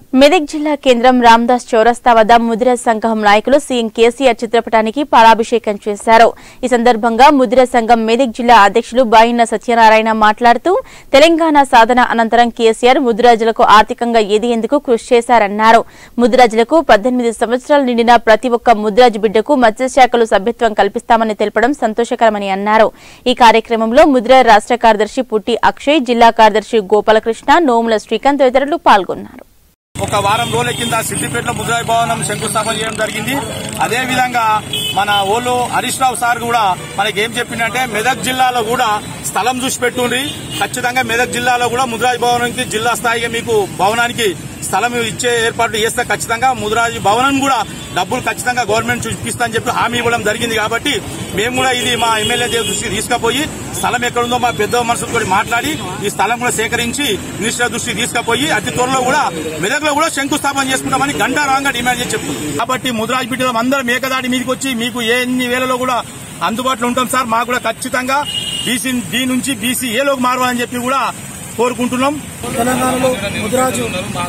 మెదక్ జిల్లా కేంద్రం రామ్దాస్ చౌరస్తా వద్ద ముదిర సంఘం నాయకులు సీఎం కేసీఆర్ చిత్రపటానికి పాలాభిషేకం చేశారు ఈ సందర్భంగా ముదిర సంఘం మెదక్ జిల్లా అధ్యక్షులు బాయిన్న సత్యనారాయణ మాట్లాడుతూ తెలంగాణ సాధన అనంతరం కేసీఆర్ ముదిరాజులకు ఆర్థికంగా ఎదిగేందుకు కృషి చేశారన్నారు ముదిరాజులకు పద్దెనిమిది సంవత్సరాలు నిండిన ప్రతి ఒక్క ముదిరాజు బిడ్డకు మత్స్యశాఖలు సభ్యత్వం కల్పిస్తామని తెలపడం సంతోషకరమని అన్నారు ఈ కార్యక్రమంలో ముదిర రాష్ట్ర కార్యదర్శి పుట్టి అక్షయ్ జిల్లా కార్యదర్శి గోపాలకృష్ణ నోముల శ్రీకాంత్ తదితరులు పాల్గొన్నారు ఒక వారం రోజుల కింద సిద్దిపేటలో ముద్రాయి భవనం శంకుస్థాపన చేయడం జరిగింది అదే విధంగా మన ఓలో హరీష్ రావు సార్ కూడా మనకి ఏం చెప్పిందంటే మెదక్ జిల్లాలో కూడా స్థలం చూసి పెట్టుండ్రి ఖచ్చితంగా మెదక్ జిల్లాలో కూడా ముద్రాజ్ భవనానికి జిల్లా స్థాయిగా మీకు భవనానికి స్థలం ఇచ్చే ఏర్పాట్లు చేస్తే ఖచ్చితంగా ముద్రాజ్ భవనం కూడా డబ్బులు ఖచ్చితంగా గవర్నమెంట్ చూపిస్తా అని చెప్పి హామీ ఇవ్వడం జరిగింది కాబట్టి మేము కూడా ఇది మా ఎమ్మెల్యే దృష్టికి తీసుకుపోయి స్థలం ఎక్కడుందో మా పెద్ద మనుషులతో మాట్లాడి ఈ స్థలం కూడా సేకరించి మినిస్టర్ దృష్టికి తీసుకుపోయి అతి త్వరలో కూడా మెదక్లో కూడా శంకుస్థాపన చేసుకుంటామని గంటారాంగా డిమాండ్ చేసి చెప్తున్నాం కాబట్టి ముద్రాజ్ బిడ్డలం అందరం ఏకదాడి మీదకి వచ్చి మీకు ఏ ఎన్ని వేలలో కూడా అందుబాటులో ఉంటాం సార్ మాకు కూడా ఖచ్చితంగా బీసీ డి నుంచి బీసీ ఏలోకి మారవాలని చెప్పి కూడా కోరుకుంటున్నాం తెలంగాణలో ముదిరాజు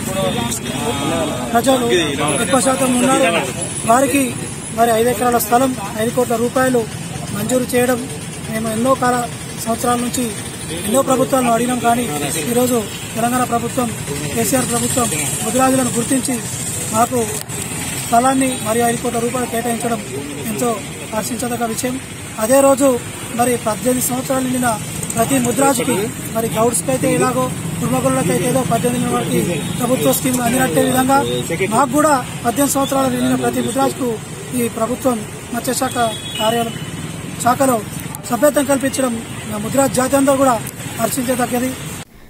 ప్రజలు ఎక్కువ శాతం ఉన్నారు వారికి మరి ఐదు ఎకరాల స్థలం ఐదు కోట్ల రూపాయలు మంజూరు చేయడం మేము ఎన్నో కాల సంవత్సరాల నుంచి ఎన్నో ప్రభుత్వాలను అడిగినాం కానీ ఈరోజు తెలంగాణ ప్రభుత్వం కేసీఆర్ ప్రభుత్వం ముదిరాజులను గుర్తించి మాకు స్థలాన్ని మరియు ఐదు కోట్ల రూపాయలు కేటాయించడం ఎంతో హర్షించదగ్గ విషయం అదే రోజు మరి పద్దెనిమిది సంవత్సరాలు నిండిన ప్రతి ముద్రాజుకి మరి గౌడ్స్కి అయితే ఎలాగో కుటుంబకులకి అయితే ఏదో పద్దెనిమిది వారికి ప్రభుత్వ స్కీమ్ అందినట్టే విధంగా మాకు కూడా పద్దెనిమిది సంవత్సరాలు నిండిన ప్రతి ముద్రాజుకు ఈ ప్రభుత్వం మత్స్యశాఖ కార్యాలయం శాఖలో సభ్యత్వం కల్పించడం ముద్రాజ్ జాతి అంతా కూడా హర్షించదగ్గది